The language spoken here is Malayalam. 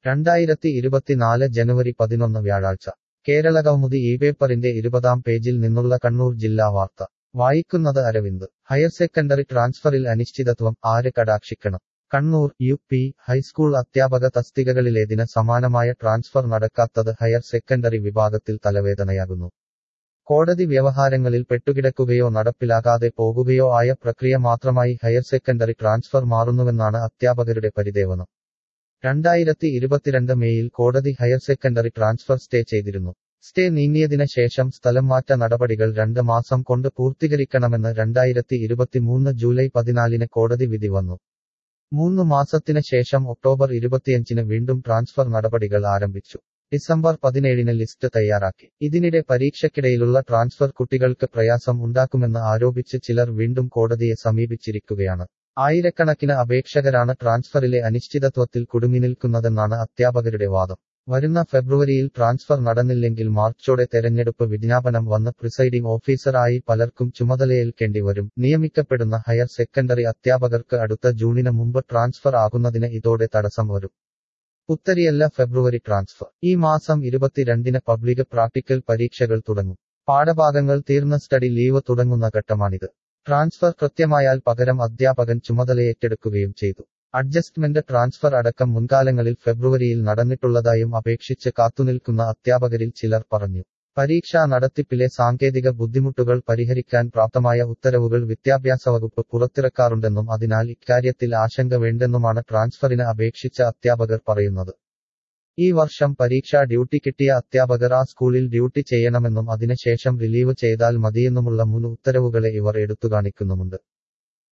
രണ്ടായിരത്തി ഇരുപത്തിനാല് ജനുവരി പതിനൊന്ന് വ്യാഴാഴ്ച കേരളകൗമുദി ഈ പേപ്പറിന്റെ ഇരുപതാം പേജിൽ നിന്നുള്ള കണ്ണൂർ ജില്ലാ വാർത്ത വായിക്കുന്നത് അരവിന്ദ് ഹയർ സെക്കൻഡറി ട്രാൻസ്ഫറിൽ അനിശ്ചിതത്വം ആര് കടാക്ഷിക്കണം കണ്ണൂർ യു പി ഹൈസ്കൂൾ അധ്യാപക തസ്തികകളിലേതിന് സമാനമായ ട്രാൻസ്ഫർ നടക്കാത്തത് ഹയർ സെക്കൻഡറി വിഭാഗത്തിൽ തലവേദനയാകുന്നു കോടതി വ്യവഹാരങ്ങളിൽ പെട്ടുകിടക്കുകയോ നടപ്പിലാകാതെ പോകുകയോ ആയ പ്രക്രിയ മാത്രമായി ഹയർ സെക്കൻഡറി ട്രാൻസ്ഫർ മാറുന്നുവെന്നാണ് അധ്യാപകരുടെ പരിദേവനം രണ്ടായിരത്തി ഇരുപത്തിരണ്ട് മെയിൽ കോടതി ഹയർ സെക്കൻഡറി ട്രാൻസ്ഫർ സ്റ്റേ ചെയ്തിരുന്നു സ്റ്റേ നീങ്ങിയതിന് ശേഷം സ്ഥലം മാറ്റ നടപടികൾ രണ്ട് മാസം കൊണ്ട് പൂർത്തീകരിക്കണമെന്ന് രണ്ടായിരത്തി ഇരുപത്തിമൂന്ന് ജൂലൈ പതിനാലിന് കോടതി വിധി വന്നു മൂന്ന് മാസത്തിന് ശേഷം ഒക്ടോബർ ഇരുപത്തിയഞ്ചിന് വീണ്ടും ട്രാൻസ്ഫർ നടപടികൾ ആരംഭിച്ചു ഡിസംബർ പതിനേഴിന് ലിസ്റ്റ് തയ്യാറാക്കി ഇതിനിടെ പരീക്ഷയ്ക്കിടയിലുള്ള ട്രാൻസ്ഫർ കുട്ടികൾക്ക് പ്രയാസം ഉണ്ടാക്കുമെന്ന് ആരോപിച്ച് ചിലർ വീണ്ടും കോടതിയെ സമീപിച്ചിരിക്കുകയാണ് ആയിരക്കണക്കിന് അപേക്ഷകരാണ് ട്രാൻസ്ഫറിലെ അനിശ്ചിതത്വത്തിൽ കുടുങ്ങിനിൽക്കുന്നതെന്നാണ് അധ്യാപകരുടെ വാദം വരുന്ന ഫെബ്രുവരിയിൽ ട്രാൻസ്ഫർ നടന്നില്ലെങ്കിൽ മാർച്ചോടെ തെരഞ്ഞെടുപ്പ് വിജ്ഞാപനം വന്ന് പ്രിസൈഡിംഗ് ഓഫീസറായി പലർക്കും ചുമതലയേൽക്കേണ്ടി വരും നിയമിക്കപ്പെടുന്ന ഹയർ സെക്കൻഡറി അധ്യാപകർക്ക് അടുത്ത ജൂണിന് മുമ്പ് ട്രാൻസ്ഫർ ആകുന്നതിന് ഇതോടെ തടസ്സം വരും പുത്തരിയല്ല ഫെബ്രുവരി ട്രാൻസ്ഫർ ഈ മാസം ഇരുപത്തിരണ്ടിന് പബ്ലിക് പ്രാക്ടിക്കൽ പരീക്ഷകൾ തുടങ്ങും പാഠഭാഗങ്ങൾ തീർന്ന സ്റ്റഡി ലീവ് തുടങ്ങുന്ന ഘട്ടമാണിത് ട്രാൻസ്ഫർ കൃത്യമായാൽ പകരം അധ്യാപകൻ ചുമതലയേറ്റെടുക്കുകയും ചെയ്തു അഡ്ജസ്റ്റ്മെന്റ് ട്രാൻസ്ഫർ അടക്കം മുൻകാലങ്ങളിൽ ഫെബ്രുവരിയിൽ നടന്നിട്ടുള്ളതായും അപേക്ഷിച്ച് കാത്തുനിൽക്കുന്ന അധ്യാപകരിൽ ചിലർ പറഞ്ഞു പരീക്ഷാ നടത്തിപ്പിലെ സാങ്കേതിക ബുദ്ധിമുട്ടുകൾ പരിഹരിക്കാൻ പ്രാപ്തമായ ഉത്തരവുകൾ വിദ്യാഭ്യാസ വകുപ്പ് പുറത്തിറക്കാറുണ്ടെന്നും അതിനാൽ ഇക്കാര്യത്തിൽ ആശങ്ക വേണ്ടെന്നുമാണ് ട്രാൻസ്ഫറിന് അപേക്ഷിച്ച അധ്യാപകർ പറയുന്നത് ഈ വർഷം പരീക്ഷാ ഡ്യൂട്ടി കിട്ടിയ അധ്യാപകർ ആ സ്കൂളിൽ ഡ്യൂട്ടി ചെയ്യണമെന്നും അതിനുശേഷം റിലീവ് ചെയ്താൽ മതിയെന്നുമുള്ള മുൻ ഉത്തരവുകളെ ഇവർ എടുത്തുകാണിക്കുന്നുമുണ്ട്